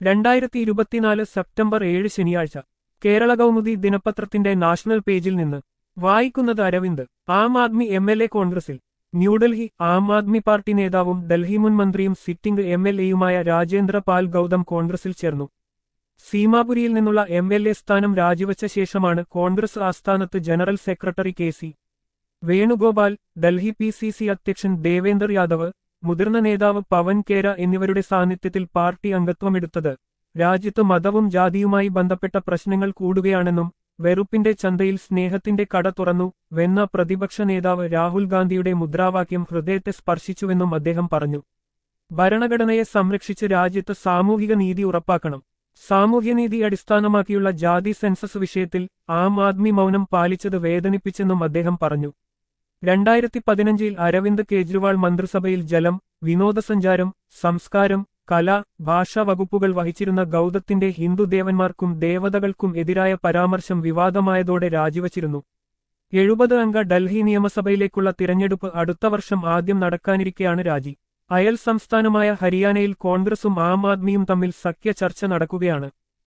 രണ്ടായിരത്തി ഇരുപത്തിനാല് സെപ്റ്റംബർ ഏഴ് ശനിയാഴ്ച കേരള കൗമുദി ദിനപത്രത്തിന്റെ നാഷണൽ പേജിൽ നിന്ന് വായിക്കുന്നത് Aravind Aam Aadmi M L A കോൺഗ്രസിൽ ന്യൂഡൽഹി ആം ആദ്മി പാർട്ടി നേതാവും ഡൽഹി മുൻ മന്ത്രിയും സിറ്റിംഗ് എം എൽ എയുമായ രാജേന്ദ്ര പാൽ ഗൗതം കോൺഗ്രസിൽ ചേർന്നു സീമാപുരിയിൽ നിന്നുള്ള എം എൽ എ സ്ഥാനം രാജിവച്ച ശേഷമാണ് കോൺഗ്രസ് ആസ്ഥാനത്ത് general secretary K C Venugopal Delhi P C C അധ്യക്ഷൻ ദേവേന്ദർ യാദവ് മുതിർന്ന നേതാവ് പവൻ കേര എന്നിവരുടെ സാന്നിധ്യത്തിൽ പാർട്ടി അംഗത്വമെടുത്തത് രാജ്യത്ത് മതവും ജാതിയുമായി ബന്ധപ്പെട്ട പ്രശ്നങ്ങൾ കൂടുകയാണെന്നും വെറുപ്പിന്റെ ചന്തയിൽ സ്നേഹത്തിന്റെ കട തുറന്നു വെന്ന പ്രതിപക്ഷ നേതാവ് രാഹുൽ ഗാന്ധിയുടെ മുദ്രാവാക്യം ഹൃദയത്തെ സ്പർശിച്ചുവെന്നും അദ്ദേഹം പറഞ്ഞു ഭരണഘടനയെ സംരക്ഷിച്ച് രാജ്യത്ത് സാമൂഹിക നീതി ഉറപ്പാക്കണം സാമൂഹ്യനീതി അടിസ്ഥാനമാക്കിയുള്ള ജാതി സെൻസസ് വിഷയത്തിൽ ആം ആദ്മി മൗനം പാലിച്ചത് വേദനിപ്പിച്ചെന്നും അദ്ദേഹം പറഞ്ഞു രണ്ടായിരത്തി പതിനഞ്ചിൽ അരവിന്ദ് കെജ്രിവാൾ മന്ത്രിസഭയിൽ ജലം വിനോദസഞ്ചാരം സംസ്കാരം കല ഭാഷാ വകുപ്പുകൾ വഹിച്ചിരുന്ന ഗൗതത്തിന്റെ ഹിന്ദുദേവന്മാർക്കും ദേവതകൾക്കും എതിരായ പരാമർശം വിവാദമായതോടെ രാജിവച്ചിരുന്നു എഴുപത് അംഗ ഡൽഹി നിയമസഭയിലേക്കുള്ള തിരഞ്ഞെടുപ്പ് അടുത്ത വർഷം ആദ്യം നടക്കാനിരിക്കെയാണ് രാജി അയൽ സംസ്ഥാനമായ ഹരിയാനയിൽ കോൺഗ്രസും ആം ആദ്മിയും തമ്മിൽ സഖ്യ ചർച്ച നടക്കുകയാണ്